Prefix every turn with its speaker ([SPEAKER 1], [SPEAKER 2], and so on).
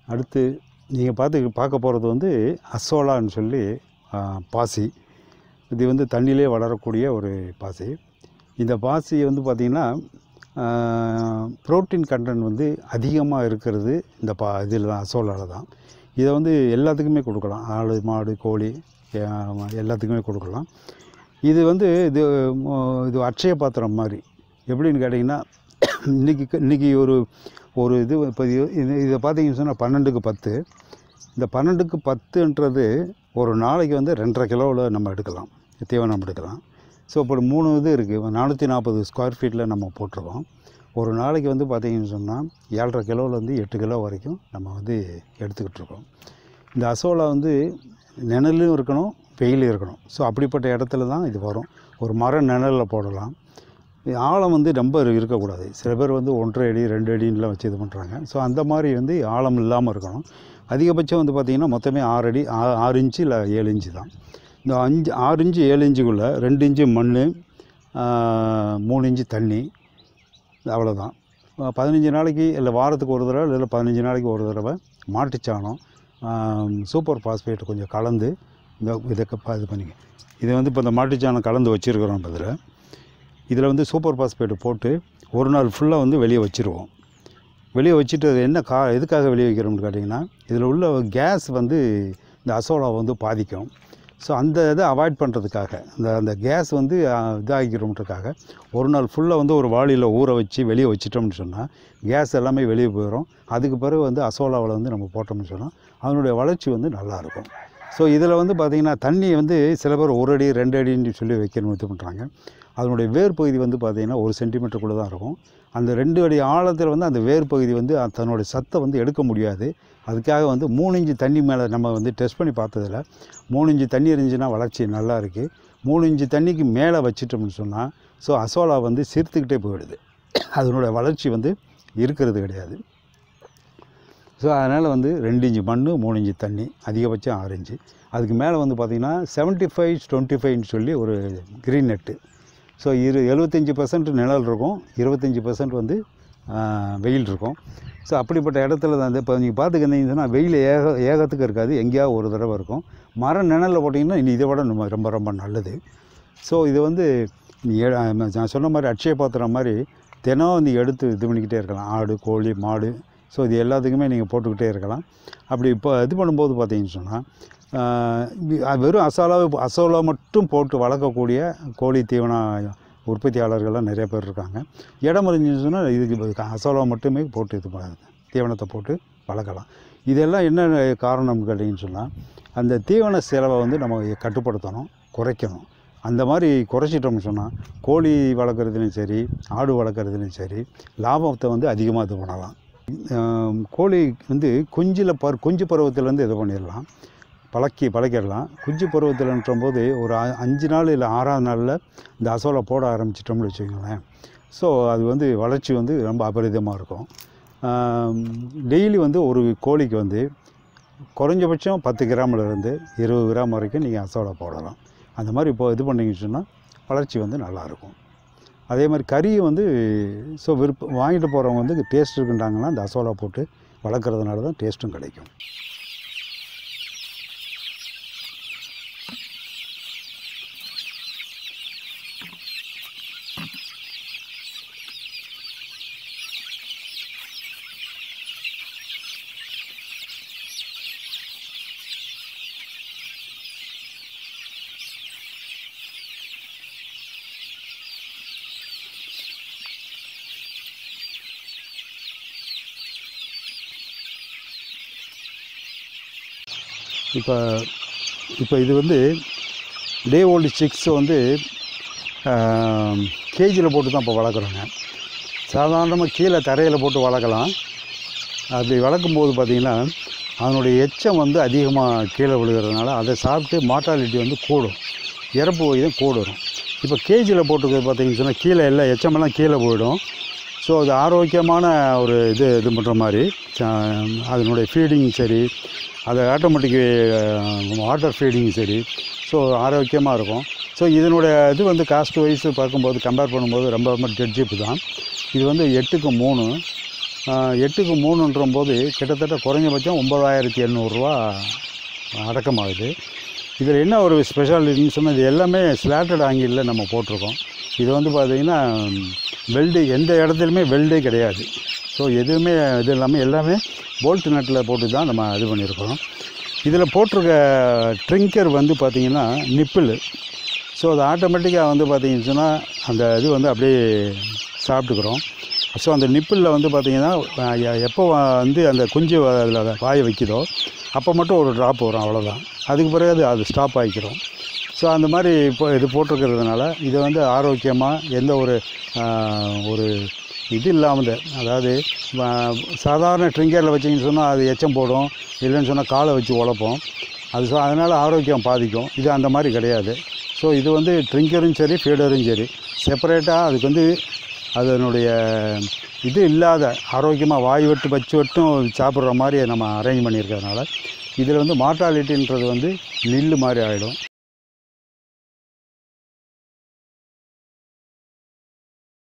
[SPEAKER 1] அடுத்து நீங்கள் பார்த்து பார்க்க போகிறது வந்து அசோலான்னு சொல்லி ஆ, பாசி இது வந்து தண்ணியிலே வளரக்கூடிய ஒரு பாசி இந்த பாசி வந்து பார்த்திங்கன்னா புரோட்டீன் கண்டென்ட் வந்து அதிகமாக இருக்கிறது இந்த பா இதில் தான் அசோலாவில் தான் இதை வந்து எல்லாத்துக்குமே கொடுக்கலாம் ஆடு மாடு கோழி ஆ, எல்லாத்துக்குமே கொடுக்கலாம் இது வந்து இது ம- இது அட்சய பாத்திரம் மாதிரி எப்படின்னு கேட்டிங்கன்னா இன்றைக்கி இன்றைக்கி ஒரு ஒரு இது இப்போ இது இது- இதை பார்த்தீங்கன்னு சொன்னால் பன்னெண்டுக்கு பத்து இந்த பன்னெண்டுக்கு பத்துன்றது ஒரு நாளைக்கு வந்து ரெண்டரை கிலோவில் நம்ம எடுக்கலாம் தீவனம் எடுக்கலாம் ஸோ இப்போ மூணு இது இருக்குது நானூற்றி நாற்பது ஸ்கொயர் ஃபீட்டில் நம்ம போட்டிருக்கோம் ஒரு நாளைக்கு வந்து பார்த்தீங்கன்னு சொன்னால் ஏழரை கிலோவிலேருந்து எட்டு கிலோ வரைக்கும் நம்ம வந்து எடுத்துக்கிட்டு இருக்கோம் இந்த அசோலா வந்து நிழலும் இருக்கணும் வெயிலும் இருக்கணும் ஸோ அப்படிப்பட்ட இடத்துல தான் இது வரும் ஒரு மர நிழலில் போடலாம் ஆழம் வந்து ரொம்ப இருக்கக்கூடாது சில பேர் வந்து ஒன்றரை அடி ரெண்டு அடின்லாம் வச்சு இது பண்ணுறாங்க ஸோ அந்த மாதிரி வந்து ஆழம் இல்லாமல் இருக்கணும் அதிகபட்சம் வந்து பார்த்திங்கன்னா மொத்தமே ஆறு அடி ஆ- ஆறு இன்ச்சு இல்லை ஏழு இன்ச்சு தான் இந்த அஞ்சு ஆறு இன்ச்சு ஏழு இன்ச்சுக்குள்ளே ரெண்டு இன்ச்சு மண் மூணு இன்ச்சு தண்ணி அவ்வளோதான் அஹ் பதினஞ்சு நாளைக்கு இல்லை வாரத்துக்கு ஒரு தடவை இல்லை பதினஞ்சு நாளைக்கு ஒரு தடவை மாட்டுச்சாணம் ஆம், சூப்பர் பாஸ்பேட் கொஞ்சம் கலந்து இந்த இதை க- இது பண்ணிக்க இது வந்து இப்போ இந்த மாட்டுச்சாணம் கலந்து வச்சுருக்கிறோம் இதில் இதில் வந்து சூப்பர் பாஸ்பேட் போட்டு ஒரு நாள் ஃபுல்லாக வந்து வெளியே வச்சுருவோம் வெளியே வச்சுட்டு அது என்ன கா எதுக்காக வெளியே வைக்கிறோம்னு கேட்டிங்கன்னா இதில் உள்ள கேஸ் வந்து இந்த அசோலாவை வந்து பாதிக்கும் ஸோ அந்த இதை அவாய்ட் பண்ணுறதுக்காக இந்த அந்த கேஸ் வந்து அஹ், இதாகிக்கிறோம்ன்றதுக்காக ஒரு நாள் ஃபுல்லாக வந்து ஒரு வாளியில் ஊற வச்சு வெளியே வச்சிட்டோம்னு சொன்னால் கேஸ் எல்லாமே வெளியே போயிடும் அதுக்கு பிறகு வந்து அசோலாவில் வந்து நம்ம போட்டோம்னு சொன்னால் அதனுடைய வளர்ச்சி வந்து நல்லாயிருக்கும் ஸோ இதில் வந்து பார்த்திங்கன்னா தண்ணி வந்து சில பேர் ஒரு அடி ரெண்டு அடின்னு சொல்லி வைக்கணும் இது பண்ணுறாங்க அதனுடைய வேர் பகுதி வந்து பார்த்திங்கன்னா ஒரு சென்டிமீட்டருக்குள்ளே தான் இருக்கும் அந்த ரெண்டு அடி ஆழத்தில் வந்து அந்த வேர் பகுதி வந்து அது தன்னுடைய சத்தை வந்து எடுக்க முடியாது அதுக்காக வந்து மூணு இன்ச்சு தண்ணி மேலே நம்ம வந்து டெஸ்ட் பண்ணி பார்த்ததில் மூணு இன்ச்சு தண்ணி இருந்துச்சுன்னா வளர்ச்சி நல்லா இருக்குது மூணு இன்ச்சு தண்ணிக்கு மேலே வச்சிட்டோம்னு சொன்னால் ஸோ அசோலா வந்து சிரித்துக்கிட்டே போயிடுது அதனுடைய வளர்ச்சி வந்து இருக்கிறது கிடையாது ஸோ அதனால் வந்து ரெண்டு இன்ச்சு மண் மூணு இன்ச்சு தண்ணி அதிகபட்சம் ஆறு இன்ச்சு அதுக்கு மேலே வந்து பார்த்திங்கன்னா செவன்ட்டி ஃபைவ் டுவெண்ட்டி ஃபைவ்னு சொல்லி ஒரு க்ரீன் நெட்டு ஸோ இரு எழுபத்தஞ்சி பர்சன்ட் நிழல் இருக்கும் இருபத்தஞ்சி பர்சன்ட் வந்து ஆ, வெயில் இருக்கும் ஸோ அப்படிப்பட்ட இடத்துல தான் இப்போ நீங்கள் பார்த்துக்கிட்டீங்கன்னா வெயில் ஏக ஏகத்துக்கு இருக்காது எங்கேயாவது ஒரு தடவை இருக்கும் மர நிழலில் போட்டிங்கன்னா இனி இதை விட நம்ம ரொம்ப ரொம்ப நல்லது ஸோ இது வந்து நீ ஏ- நான் சொன்ன மாதிரி அட்சய பாத்திரம் மாதிரி தினம் வந்து எடுத்து இது பண்ணிக்கிட்டே இருக்கலாம் ஆடு கோழி மாடு ஸோ இது எல்லாத்துக்குமே நீங்கள் போட்டுக்கிட்டே இருக்கலாம் அப்படி இப்போ இது பண்ணும்போது பார்த்தீங்கன்னு சொன்னால் வெறும் அசாலாவை அசோலா மட்டும் போட்டு வளர்க்கக்கூடிய கோழி தீவன உற்பத்தியாளர்கள்லாம் நிறைய பேர் இருக்காங்க இடம் இருந்துச்சுன்னு சொன்னால் இதுக்கு அசோலா மட்டுமே போட்டு இது பண்ண தீவனத்தை போட்டு வளர்க்கலாம் இதெல்லாம் என்ன காரணம்னு கேட்டிங்கன்னு சொன்னால் அந்த தீவன செலவை வந்து நம்ம கட்டுப்படுத்தணும் குறைக்கணும் அந்த மாதிரி குறைச்சிட்டோம்னு சொன்னால் கோழி வளர்க்குறதுலையும் சரி ஆடு வளர்க்குறதுலையும் சரி லாபத்தை வந்து அதிகமாக இது பண்ணலாம் ஆம், கோழி வந்து குஞ்சில் பர் குஞ்சு பருவத்திலேருந்து இது பண்ணிடலாம் பழக்கி பழக்கிடலாம் குஞ்சு பருவத்தில்ன்ற போது ஒரு அ- அஞ்சு நாள் இல்லை ஆறாவது நாளில் இந்த அசோலா போட ஆரம்பிச்சிட்டோம்னு வச்சுக்கோங்களேன் ஸோ அது வந்து வளர்ச்சி வந்து ரொம்ப அபரிதமாக இருக்கும் டெய்லி வந்து ஒரு கோழிக்கு வந்து குறைஞ்சபட்சம் பத்து கிராமில் இருந்து இருபது கிராம் வரைக்கும் நீங்கள் அசோலா போடலாம் அந்த மாதிரி இப்போ இது பண்ணிங்கன்னு சொன்னால் வளர்ச்சி வந்து நல்லாயிருக்கும் அதே மாதிரி கறியை வந்து ஸோ விருப்ப வாங்கிட்டு போகிறவங்க வந்து டேஸ்ட் இருக்குன்றாங்கன்னா இந்த அசோலா போட்டு வளர்க்குறதுனால தான் டேஸ்ட்டும் கிடைக்கும் இப்போ இப்போ இது வந்து டே ஓல்டு சிக்ஸ் வந்து கேஜியில் போட்டு தான் இப்போ வளர்க்குறோங்க சாதாரணமாக கீழே தரையில் போட்டு வளர்க்கலாம் அப்படி வளர்க்கும்போது பார்த்திங்கன்னா அதனுடைய எச்சம் வந்து அதிகமாக கீழே விழுகிறதுனால அதை சாப்பிட்டு மார்ட்டாலிட்டி வந்து கூடும் இறப்பு விகிதம் கூடும் இப்போ கேஜியில் போட்டுக்கிறது பார்த்தீங்கன்னு சொன்னால் கீழே எல்லாம் எச்சமெல்லாம் கீழே போயிடும் ஸோ அது ஆரோக்கியமான ஒரு இது இது பண்ணுற மாதிரி ச- அதனுடைய ஃபீடிங் சரி அது ஆட்டோமேட்டிக் வாட்டர் ஃபீடிங் சரி ஸோ ஆரோக்கியமாக இருக்கும் ஸோ இதனுடைய இது வந்து காஸ்ட் வைஸ் பார்க்கும்போது கம்பேர் பண்ணும்போது ரொம்ப ரொம்ப டெட் ஜிப்பு தான் இது வந்து எட்டுக்கு மூணு ஆஹ், எட்டுக்கு மூணுன்ற போது கிட்டத்தட்ட குறைஞ்சபட்சம் ஒம்பதாயிரத்தி எண்ணூறுரூவா அடக்கமாகுது இதில் என்ன ஒரு ஸ்பெஷாலிட்டின்னு சொன்னால் இது எல்லாமே ஸ்லாட்டட் ஆங்கிளில் நம்ம போட்டிருக்கோம் இது வந்து பார்த்திங்கன்னா வெல்டு எந்த இடத்துலையுமே வெல்டே கிடையாது ஸோ எதுவுமே இது இல்லாமல் எல்லாமே போல்ட் நட்டில் போட்டு தான் நம்ம இது பண்ணியிருக்கோம் இதில் போட்டிருக்க ட்ரிங்கர் வந்து பார்த்திங்கன்னா நிப்பிள் ஸோ அது ஆட்டோமேட்டிக்காக வந்து பார்த்தீங்கன்னு சொன்னால் அந்த இது வந்து அப்படியே சாப்பிட்டுக்கிறோம் ஸோ அந்த நிப்பிளில் வந்து பார்த்தீங்கன்னா அஹ், எ- எப்போ வ- வந்து அந்த குஞ்சு அதில் வாய வைக்குதோ அப்போ மட்டும் ஒரு ட்ராப் வரும் அவ்வளோதான் அதுக்கு பிறகு அது அது ஸ்டாப் ஆகிக்கிறோம் ஸோ அந்த மாதிரி இப்போ இது போட்டிருக்கிறதுனால இது வந்து ஆரோக்கியமாக எந்த ஒரு ஆஹ், ஒரு இது இல்லாமல் அதாவது ஆஹ், சாதாரண ட்ரிங்கரில் வச்சிங்கன்னு சொன்னால் அது எச்சம் போடும் இல்லைன்னு சொன்னால் காலை வச்சு உழைப்போம் அது ஸோ அதனால் ஆரோக்கியம் பாதிக்கும் இது அந்த மாதிரி கிடையாது ஸோ இது வந்து ட்ரிங்கரும் சரி ஃபீடரும் சரி செப்பரேட்டாக அதுக்கு வந்து அதனுடைய இது இல்லாத ஆரோக்கியமாக வாய் வெட்டு வச்சு வெட்டும் சாப்பிட்ற மாதிரி நம்ம அரேஞ்ச் பண்ணியிருக்கிறதுனால இதில் வந்து மார்ட்டாலிட்டின்றது வந்து நில்லு மாதிரி ஆகிடும்